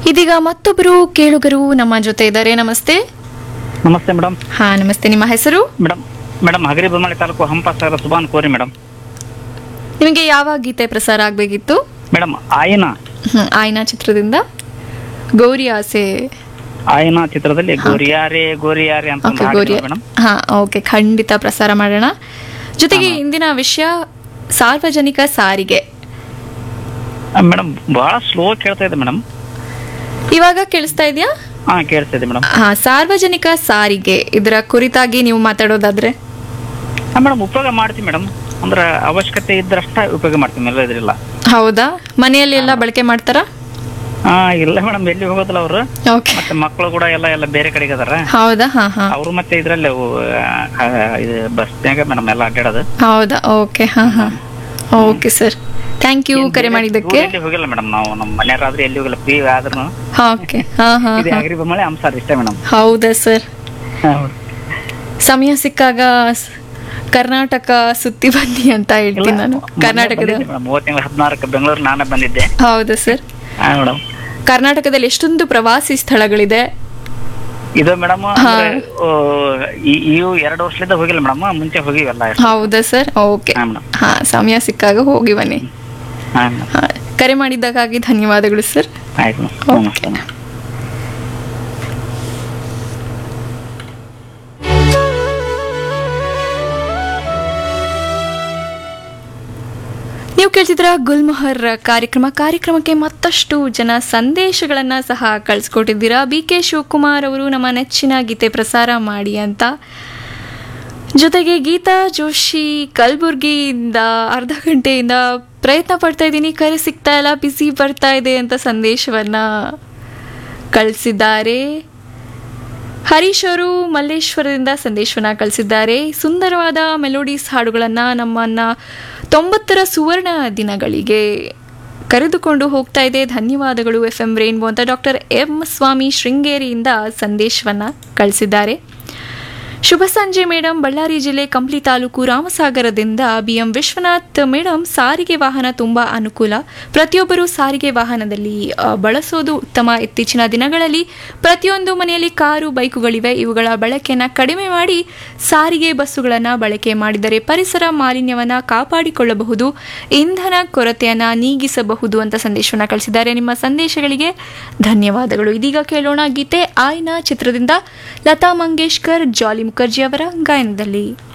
ಇದೀಗ ಮತ್ತೊಬ್ಬರು ಕೇಳುಗರು ನಮ್ಮ ಜೊತೆ ಇದ್ದಾರೆ ನಮಸ್ತೆ ನಮಸ್ತೆ ಮೇಡಮ್ ಹಾ ನಮಸ್ತೆ ನಿಮ್ಮ ಹೆಸರು madam madam Hagari Bommanahalli taluk Hampa Sagara Suban Kori madam ನಿಮಗೆ ಯಾವ ಗೀತೆ ಪ್ರಸಾರ ಆಗಬೇಕಿತ್ತು ಮೇಡಮ್ ಆಯಿನ ಆಯ್ನಾ ಚಿತ್ರದಿಂದ ಗೌರಿ ಆಸೆ ಆಯಿನ ಚಿತ್ರದಲ್ಲಿ ಗೋರಿಯಾರೆ ಗೋರಿಯಾರೆ ಅಂತ ಒಂದು ಓಕೆ ಹಾಡಿದೆ ಗೌರಿ ಮೇಡಮ್ ಹಾ ಓಕೆ ಖಂಡಿತ ಪ್ರಸಾರ ಮಾಡೋಣ ಜೊತೆಗೆ ಇಂದಿನ ವಿಷಯ ಸಾರ್ವಜನಿಕ ಸಾರಿಗೆ ಆ, ಮೇಡಮ್ ಬಹಳ ಸ್ಲೋ ಕೇಳ್ತಾ ಇದೆ ಮೇಡಮ್ ಇವಾಗ ಕೇಳಿಸ್ತಾ ಇದೆಯಾ ಹಾ ಕೇಳ್ತಾ ಇದೆ ಮೇಡಮ್ ಹಾ ಸಾರ್ವಜನಿಕ ಸಾರಿಗೆ ಇದರ ಕುರಿತಾಗಿ ನೀವು ಮಾತಾಡೋದಾದ್ರೆ ಹಾ ಮೇಡಮ್ ಉಪಯೋಗ ಮಾಡ್ತೀವಿ ಮೇಡಮ್ ಅಂದ್ರೆ ಅವಶ್ಯಕತೆ ಇದ್ದರಷ್ಟ ಉಪಯೋಗ ಮಾಡ್ತೀವಿ ಎಲ್ಲ ಇದ್ರಿಲ್ಲ ಹೌದಾ ಮನೆಯಲ್ಲಿ ಎಲ್ಲ ಬಳಕೆ ಮಾಡ್ತಾರಾ ಹಾ ಇಲ್ಲ ಮೇಡಮ್ ಎಲ್ಲಿ ಹೋಗೋದಿಲ್ಲ ಅವರು ಓಕೆ ಮತ್ತೆ ಮಕ್ಕಳು ಕೂಡ ಎಲ್ಲ ಎಲ್ಲ ಬೇರೆ ಕಡೆಗೆ ಅದಾರ ಹೌದಾ ಹಾ ಹಾ ಅವರು ಮತ್ತೆ ಇದ್ರಲ್ಲಿ ಅವು, ಆ, ಇದು ಬಸ್ನ್ಯಾಗ ಮೇಡಮ್ ಎಲ್ಲ ಅಡ್ಡಾಡೋದು ಹೌದಾ ಓಕೆ ಹಾ ಹಾ ಓಕೆ ಸರ್ ಥ್ಯಾಂಕ್ ಯು ಕರೆ ಮಾಡಿದ್ದಕ್ಕೆ ಎಲ್ಲಿ ಹೋಗಿಲ್ಲ ಮೇಡಮ್ ನಾವು ನಮ್ಮ ಮನೆಯವರಾದ್ರೆ ಎಲ್ಲಿ ಹೋಗಿಲ್ಲ ಫ್ರೀ ಆದ್ರೂ ಓಕೆ ಹಾ ಹಾ ಇದು ಹಗರಿ ಬೊಮ್ಮಳಿ ಹಂಸಾರ್ ಇಷ್ಟ ಮೇಡಮ್ ಹೌದಾ ಸರ್ ಸಮಯ ಸಿಕ್ಕಾಗ ಸ್- ಕರ್ನಾಟಕ ಸುತ್ತಿ ಬನ್ನಿ ಅಂತ ಹೇಳ್ತೀನಿ ನಾನು ಕರ್ನಾಟಕದ ಮೂವತ್ತು ತಿಂಗಳ ಹದಿನಾರಕ್ಕೆ ಬೆಂಗಳೂರು ನಾನೇ ಬಂದಿದ್ದೆ ಹೌದಾ ಸರ್ ಹಾ ಮೇಡಮ್ ಕರ್ನಾಟಕದಲ್ಲಿ ಎಷ್ಟೊಂದು ಪ್ರವಾಸಿ ಸ್ಥಳಗಳಿದೆ ಇದು ಮೇಡಮ್ ಇವು ಎರಡು ವರ್ಷದಿಂದ ಹೋಗಿಲ್ಲ ಮೇಡಮ್ ಮುಂಚೆ ಹೋಗಿವಲ್ಲ ಹೌದಾ ಸರ್ ಓಕೆ ಹಾ ಮೇಡಮ್ ಹಾ ಸಮಯ ಸಿಕ್ಕಾಗ ಹೋಗಿ ಬನ್ನಿ ಹಾ ಮೇಡಮ್ ಹಾ, ಕರೆ ಮಾಡಿದ್ದಕ್ಕಾಗಿ ಧನ್ಯವಾದಗಳು ಸರ್ ಆಯ್ತು ಮೇಡಮ್ Okay. ನಮಸ್ತೆ ಮೇಡಮ್ ನೀವು ಕೇಳ್ತಿದ್ರ ಗುಲ್ಮೊಹರ್ ಕಾರ್ಯಕ್ರಮ ಕಾರ್ಯಕ್ರಮಕ್ಕೆ ಮತ್ತಷ್ಟು ಜನ ಸಂದೇಶಗಳನ್ನ ಸಹ ಕಳಿಸ್ಕೊಟ್ಟಿದ್ದೀರಾ ಬಿ ಕೆ ಶಿವಕುಮಾರ್ ಅವರು ನಮ್ಮ ನೆಚ್ಚಿನ ಗೀತೆ ಪ್ರಸಾರ ಮಾಡಿ ಅಂತ ಜೊತೆಗೆ ಗೀತಾ ಜೋಶಿ ಕಲಬುರ್ಗಿಯಿಂದ ಅರ್ಧ ಗಂಟೆಯಿಂದ ಪ್ರಯತ್ನ ಪಡ್ತಾ ಇದ್ದೀನಿ ಕರೆ ಸಿಗ್ತಾ ಇಲ್ಲ ಬಿಸಿ ಬರ್ತಾ ಇದೆ ಅಂತ ಸಂದೇಶವನ್ನ ಕಳಿಸಿದ್ದಾರೆ ಹರೀಶ್ ಅವರು ಮಲ್ಲೇಶ್ವರದಿಂದ ಸಂದೇಶವನ್ನ ಕಳಿಸಿದ್ದಾರೆ ಸುಂದರವಾದ ಮೆಲೋಡೀಸ್ ಹಾಡುಗಳನ್ನು ನಮ್ಮನ್ನ ತೊಂಬತ್ತರ ಸುವರ್ಣ ದಿನಗಳಿಗೆ ಕರೆದುಕೊಂಡು ಹೋಗ್ತಾ ಇದೆ ಧನ್ಯವಾದಗಳು ಎಫ್ ಎಂ ರೇನ್ಬೋ ಅಂತ ಡಾಕ್ಟರ್ ಎಂ ಸ್ವಾಮಿ ಶೃಂಗೇರಿಯಿಂದ ಸಂದೇಶವನ್ನ ಕಳಿಸಿದ್ದಾರೆ ಶುಭ ಸಂಜೆ ಮೇಡಮ್ ಬಳ್ಳಾರಿ ಜಿಲ್ಲೆ ಕಂಪ್ಲಿ ತಾಲೂಕು ರಾಮಸಾಗರದಿಂದ ಬಿ ಎಂ ವಿಶ್ವನಾಥ್ ಮೇಡಮ್ ಸಾರಿಗೆ ವಾಹನ ತುಂಬಾ ಅನುಕೂಲ ಪ್ರತಿಯೊಬ್ಬರು ಸಾರಿಗೆ ವಾಹನದಲ್ಲಿ ಆ, ಬಳಸೋದು ಉತ್ತಮ ಇತ್ತೀಚಿನ ದಿನಗಳಲ್ಲಿ ಪ್ರತಿಯೊಂದು ಮನೆಯಲ್ಲಿ ಕಾರು ಬೈಕುಗಳಿವೆ ಇವುಗಳ ಬಳಕೆಯನ್ನು ಕಡಿಮೆ ಮಾಡಿ ಸಾರಿಗೆ ಬಸ್ಸುಗಳನ್ನು ಬಳಕೆ ಮಾಡಿದರೆ ಪರಿಸರ ಮಾಲಿನ್ಯವನ್ನು ಕಾಪಾಡಿಕೊಳ್ಳಬಹುದು ಇಂಧನ ಕೊರತೆಯನ್ನು ನೀಗಿಸಬಹುದು ಅಂತ ಸಂದೇಶವನ್ನು ಕಳಿಸಿದ್ದಾರೆ ನಿಮ್ಮ ಸಂದೇಶಗಳಿಗೆ ಧನ್ಯವಾದಗಳು ಇದೀಗ ಕೇಳೋಣ ಗೀತೆ ಆಯ್ನಾ ಚಿತ್ರದಿಂದ ಲತಾ ಮಂಗೇಶ್ಕರ್ ಜಾಲಿ ಮುಖರ್ಜಿ ಅವರ ಗಾಯನದಲ್ಲಿ